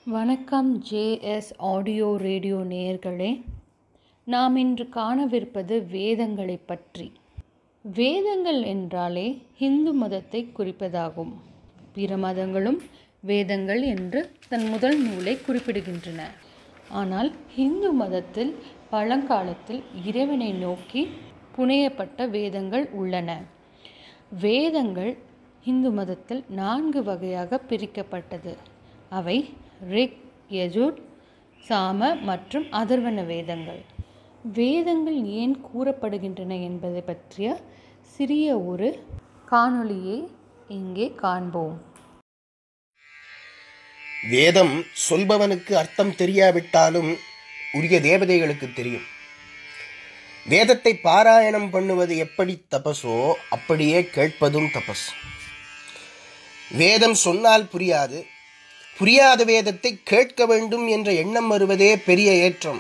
வணக்கம் JS audio radio நேயர்களே நாம் இன்று காணவிருப்பது வேதங்களை பற்றி வேதங்கள் என்றாலே இந்து மதத்தை குறிப்பதாகும் பிற மதங்களும் வேதங்கள் என்று தன் முதல் நூலை குறிப்பிடுகின்றன ஆனால் இந்து மதத்தில் பழங்காலத்தில் இறைவனை நோக்கி புனையப்பட்ட வேதங்கள் உள்ளன வேதங்கள் இந்து மதத்தில் நான்கு வகையாக பிரிக்கப்பட்டது அவை ரிக் யஜுர் சாம மற்றும் அதர்வன வேதங்கள் வேதங்கள் ஏன் கூறப்படுகின்றன என்பதை பற்றிய சிறிய ஒரு காணொளியை இங்கே காண்போம் வேதம் சொல்பவனுக்கு அர்த்தம் தெரியாவிட்டாலும் உரிய தேவதைகளுக்கு தெரியும் வேதத்தை பாராயணம் பண்ணுவது எப்படி தபஸோ அப்படியே கேட்பதும் தபஸ் வேதம் சொன்னால் புரியாது புரியாத வேதத்தை கேட்க வேண்டும் என்ற எண்ணம் வருவதே பெரிய ஏற்றம்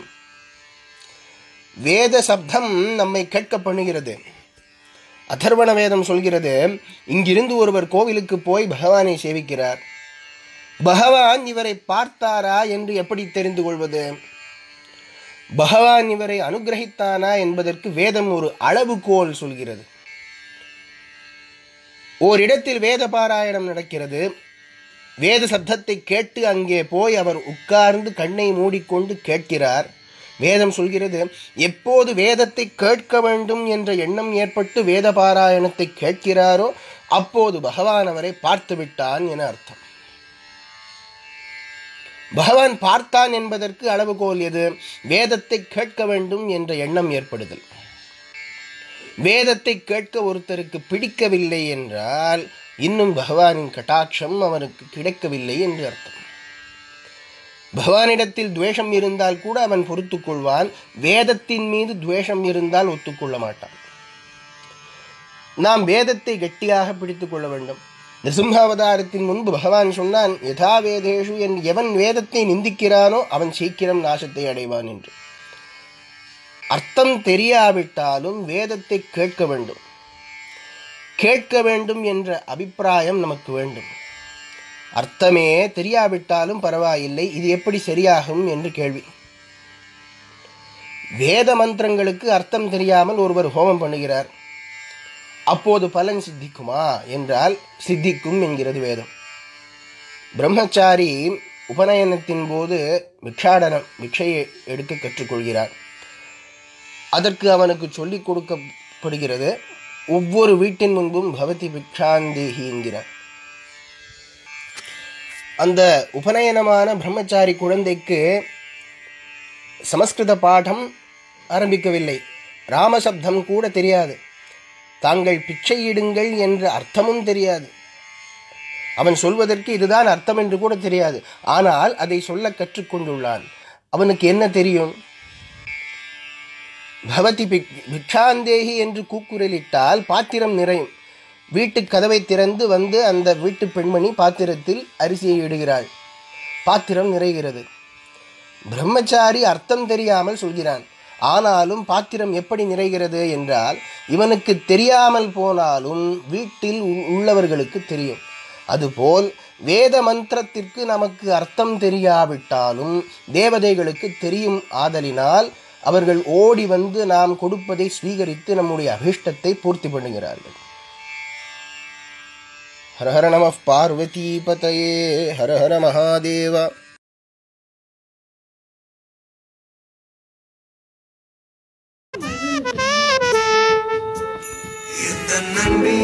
வேத சப்தம் நம்மை கேட்க பண்ணுகிறது அதர்வண வேதம் சொல்கிறது இங்கிருந்து ஒருவர் கோவிலுக்கு போய் பகவானை சேவிக்கிறார் பகவான் இவரை பார்த்தாரா என்று எப்படி தெரிந்து கொள்வது பகவான் இவரை அனுகிரகித்தானா என்பதற்கு வேதம் ஒரு அளவுகோல் சொல்கிறது ஓரிடத்தில் வேத பாராயணம் நடக்கிறது வேத சப்தத்தை கேட்டு அங்கே போய் அவர் உட்கார்ந்து கண்ணை மூடிக்கொண்டு கேட்கிறார் வேதம் சொல்கிறது எப்போது வேதத்தை கேட்க வேண்டும் என்ற எண்ணம் ஏற்பட்டு வேத பாராயணத்தை கேட்கிறாரோ அப்போது பகவான் அவரை பார்த்து விட்டான் என அர்த்தம் பகவான் பார்த்தான் என்பதற்கு அளவுகோல் எது வேதத்தை கேட்க வேண்டும் என்ற எண்ணம் ஏற்படுதல் வேதத்தை கேட்க ஒருத்தருக்கு பிடிக்கவில்லை என்றால் இன்னும் பகவானின் கட்டாட்சம் அவனுக்கு கிடைக்கவில்லை என்று அர்த்தம் பகவானிடத்தில் துவேஷம் இருந்தால் கூட அவன் பொறுத்து கொள்வான் வேதத்தின் மீது துவேஷம் இருந்தால் ஒத்துக்கொள்ள மாட்டான் நாம் வேதத்தை கெட்டியாக பிடித்து கொள்ள வேண்டும் நிருசிம்ஹாவதாரத்தின் முன்பு பகவான் சொன்னான் யதா வேதேஷு என் எவன் வேதத்தை நிந்திக்கிறானோ அவன் சீக்கிரம் நாசத்தை அடைவான் என்று அர்த்தம் தெரியாவிட்டாலும் வேதத்தை கேட்க வேண்டும் கேட்க வேண்டும் என்ற அபிப்பிராயம் நமக்கு வேண்டும் அர்த்தமே தெரியாவிட்டாலும் பரவாயில்லை இது எப்படி சரியாகும் என்று கேள்வி வேத மந்திரங்களுக்கு அர்த்தம் தெரியாமல் ஒருவர் ஹோமம் பண்ணுகிறார் அப்போது பலன் சித்திக்குமா என்றால் சித்திக்கும் என்கிறது வேதம் பிரம்மச்சாரி உபநயனத்தின் போது பிக்ஷாடனம் பிக்ஷையை எடுக்க கற்றுக்கொள்கிறார் அதற்கு அவனுக்கு சொல்லிக் கொடுக்கப்படுகிறது ஒவ்வொரு வீட்டின் முன்பும் பவதி பிக்ஷாந்தேகி என்கிறார் அந்த உபநயனமான பிரம்மச்சாரி குழந்தைக்கு சமஸ்கிருத பாடம் ஆரம்பிக்கவில்லை ராமசப்தம் கூட தெரியாது தாங்கள் பிச்சையிடுங்கள் என்ற அர்த்தமும் தெரியாது அவன் சொல்வதற்கு இதுதான் அர்த்தம் என்று கூட தெரியாது ஆனால் அதை சொல்ல கற்றுக்கொண்டுள்ளான் அவனுக்கு என்ன தெரியும் பவதி பிக்ஷாந்தேகி என்று கூக்குரலிட்டால் பாத்திரம் நிறையும் வீட்டு கதவை திறந்து வந்து அந்த வீட்டு பெண்மணி பாத்திரத்தில் அரிசியை இடுகிறாள் பாத்திரம் நிறைகிறது பிரம்மச்சாரி அர்த்தம் தெரியாமல் சொல்கிறான் ஆனாலும் பாத்திரம் எப்படி நிறைகிறது என்றால் இவனுக்கு தெரியாமல் போனாலும் வீட்டில் உள்ளவர்களுக்கு தெரியும் அதுபோல் வேத மந்திரத்திற்கு நமக்கு அர்த்தம் தெரியாவிட்டாலும் தேவதைகளுக்கு தெரியும் ஆதலினால் அவர்கள் ஓடி வந்து நாம் கொடுப்பதை ஸ்வீகரித்து நம்முடைய அபிஷ்டத்தை பூர்த்தி பண்ணுகிறார்கள் ஹர ஹர நம பார்வதி பதையே ஹர ஹர மகாதேவா எந்த நன்றி